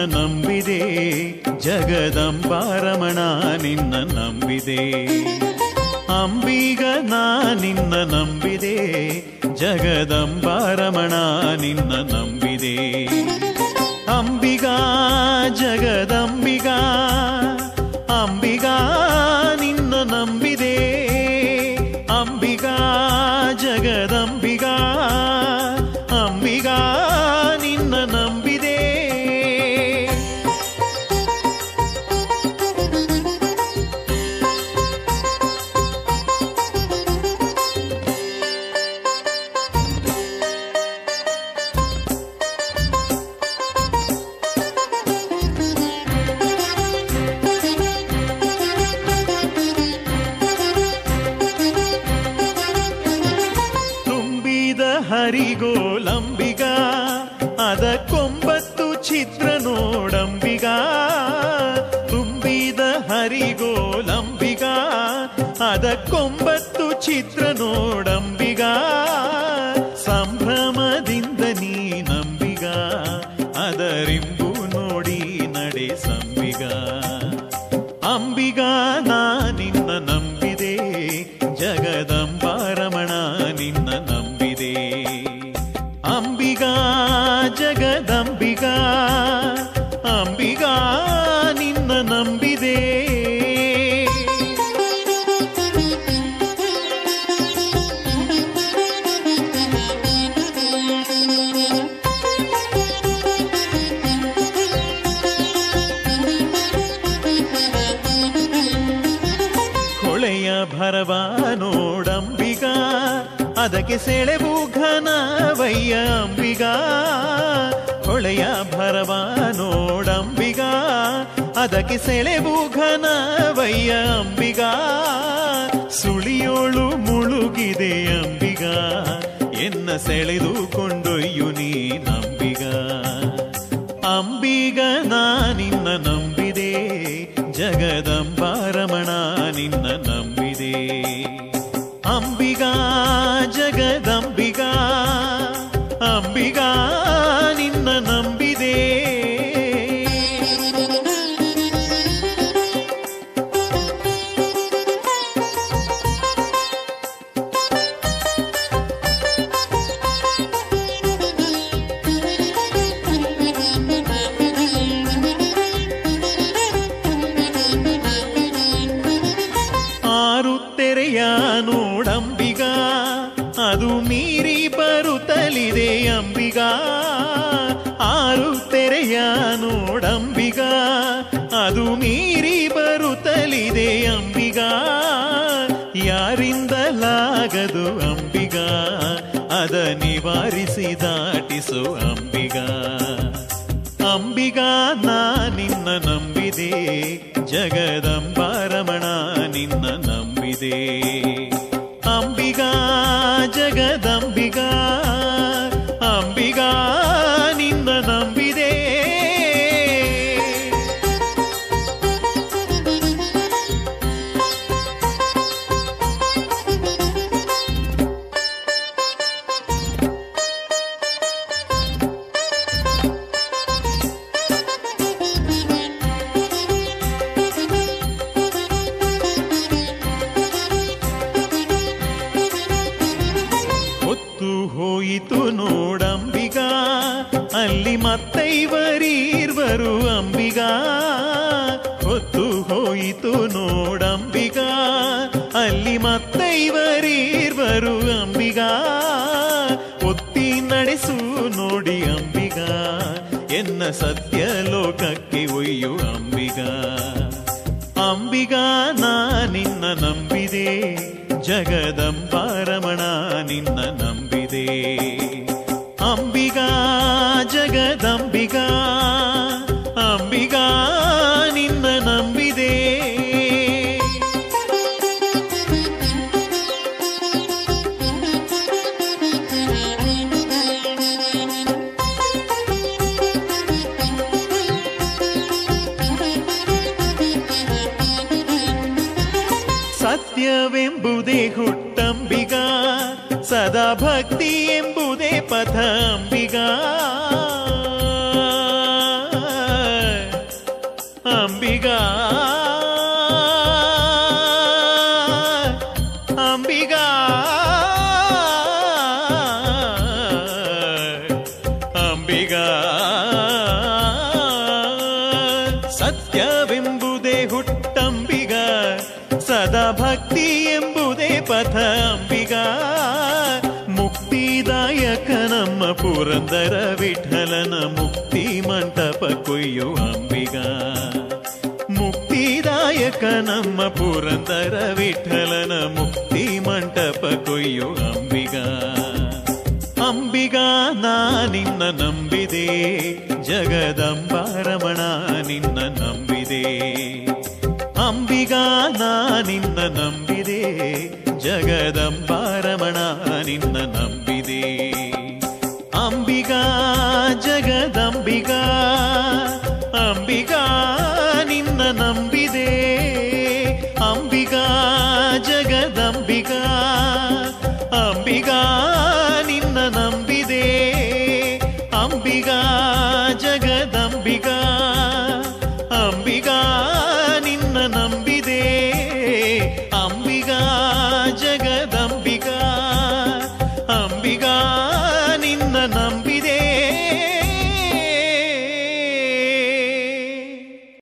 ನಂಬಿದೆ ಜಗದಂಬಾರಮಣ ನಿನ್ನ ನಂಬಿದೆ ಅಂಬಿಗ ನಾ ನಿನ್ನ ನಂಬಿದೆ ಜಗದಂಬಾರಮಣ ನಿನ್ನ ನಂಬಿದೆ ಅಂಬಿಗಾ ಜಗದಂಬಿಗಾ ಅಂಬಿಗಾ ನಿನ್ನ ನಂಬಿದೆ ಅಂಬಿಗಾ ಜಗದಂಬಿಗಾ ಅಂಬಿಗಾ ನಿನ್ನ ನಂಬಿದೆ ತುಂಬಿದ ಹರಿಗೋಲಂಬಿಗ ಅದಕ್ಕೊಂಬತ್ತು ಚಿತ್ರ ನೋಡಂಬಿಗ ತುಂಬಿದ ಹರಿಗೋಲಂಬಿಗ ಅದಕ್ಕೊಂಬತ್ತು ಚಿತ್ರ ನೋಡಂಬಿಗ ಸಂಭ್ರಮದಿಂದ ನೀ ನಂಬಿಗ ಅದರಿಂಬು ನೋಡಿ ನಡೆ ಸಂಬಿಗ ಅಂಬಿಗ ನಾ ನಿನ್ನ ನಂಬಿದೆ ಜಗದಂಬಾರಮಣ ನಿನ್ನ ನಂಬಿದೆ ಅಂಬಿಗ ಜಗದಂಬಿಗ ಅಂಬಿಗ ನಿನ್ನ ನಂಬಿದೆ ಹೊಳೆಯ ಭರವ ನೋಡಂಬಿಗ ಅದಕ್ಕೆ ಸೆಳೆವು ಘನವಯ್ಯ ಅಂಬಿಗ ಹೊಳೆಯ ಭರವ ನೋಡಂಬಿಗ ಅದಕ್ಕೆ ಸೆಳೆವು ಘನವಯ್ಯ ಅಂಬಿಗ ಸುಳಿಯೋಳು ಮುಳುಗಿದೆ ಅಂಬಿಗ ಎನ್ನ ಸೆಳೆದು ಕೊಂಡೊಯ್ಯು ನೀ ನಂಬಿಗ ಅಂಬಿಗ ನಾ ನಿನ್ನ ನಂಬಿದೆ ಜಗದಂಬಾರಮಣ ನಿನ್ನ ನಂಬಿದೆ ಅಂಬಿಗ ಜಗದಂಬಿಗ ಅಂಬಿಗ ನಿನ್ನ ನಂಬಿದೆ ಆರು ತೆರೆಯ ನೋಡಂಬಿಗ ಅದು ಮೀರಿ ಬರುತ್ತಲಿದೆ ಅಂಬಿಗ ಆರು ತೆರೆಯ ನೋಡಂಬಿಗ ಅದು ಮೀರಿ ಬರುತ್ತಲಿದೆ ಅಂಬಿಗ ಯಾರಿಂದಲಾಗದು ಅಂಬಿಗ ಅದ ನಿವಾರಿಸಿ ದಾಟಿಸು ಅಂಬಿಗ ಅಂಬಿಗ ನಾ ನಿನ್ನ ನಂಬಿದೆ ಜಗದಂಬಾರಮಣ ನಿನ್ನ ನಂಬಿದೆ ಅಂಬಿಗ ಜಗದಂಬಿಗ ಅಂಬಿಗ ನಿನ್ನ ನಂಬಿದೆ ಹೊತ್ತು ಹೋಯಿತು ನೋಡಂಬಿಗ ಅಲ್ಲಿ ಮತ್ತೈವರೀರ್ವರು ಅಂಬಿಗ ಹೊತ್ತು ಹೋಯಿತು ನೋಡಂಬಿಗ ಅಲ್ಲಿ ಮತ್ತೈವರೀರ್ವರು ಅಂಬಿಗ ಒತ್ತಿ ನಡೆಸು ನೋಡಿ ಅಂಬಿಗ ಎನ್ನ ಸತ್ಯ ಲೋಕಕ್ಕೆ ಒಯ್ಯು ಅಂಬಿಗ ಅಂಬಿಗ ನಾ ನಿನ್ನ ನಂಬಿದೆ ಜಗದಂಬಾರಮಣ ನಿನ್ನ ನಂಬಿದೆ ಅಂಬಿಗ ಜಗದಂಬಿಗ ಅಂಬಿಗ ನಿನ್ನ ನಂಬಿದೆ ಸತ್ಯವೆಂಬುದೇ ಹುಟ್ಟಂಬಿಗ ಸದಾ ಭಕ್ತಿ ಎಂಬುದೇ ಪಥ ಅಂಬಿಗ ಸತ್ಯವೆಂಬುದೇ ಹುಟ್ಟಂಬಿಗ ಸದಾ ಭಕ್ತಿ ಎಂಬುದೇ ಪಥ ಅಂಬಿಗ ಮುಕ್ತಿದಾಯಕ ನಮ್ಮ ಪುರಂದರ ವಿಠಲನ ಮುಕ್ತಿ ಮಂಟಪ ಕೊಯ್ಯೋ ಅಂಬಿಗ ಮುಕ್ತಿದಾಯಕ ನಮ್ಮ ಪುರಂದರ ವಿಠಲನ ಮುಕ್ತಿ ಮಂಟಪ ಕೊಯ್ಯೋ ಅಂಬಿಗ ಅಂಬಿಗ ನಾ ನಿನ್ನ ನಂಬಿದೆ ಜಗದಂಬಾರಮಣ ನಿನ್ನ ನಂಬಿದೆ ಅಂಬಿಗ ನಾ ನಿನ್ನ ನಂಬಿದೆ ಜಗದಂಬಾರಮಣ ನಿನ್ನ ನಂಬಿದೆ ಅಂಬಿಗ ಜಗದಂಬಿಗ ಅಂಬಿಗ ನಿನ್ನ ನಂಬಿದೆ ಅಂಬಿಗ ಜಗದಂಬಿಗ ಅಂಬಿಗ ನಿನ್ನ ನಂಬಿದೆ ಅಂಬಿಗ ಜಗದಂಬಿಗ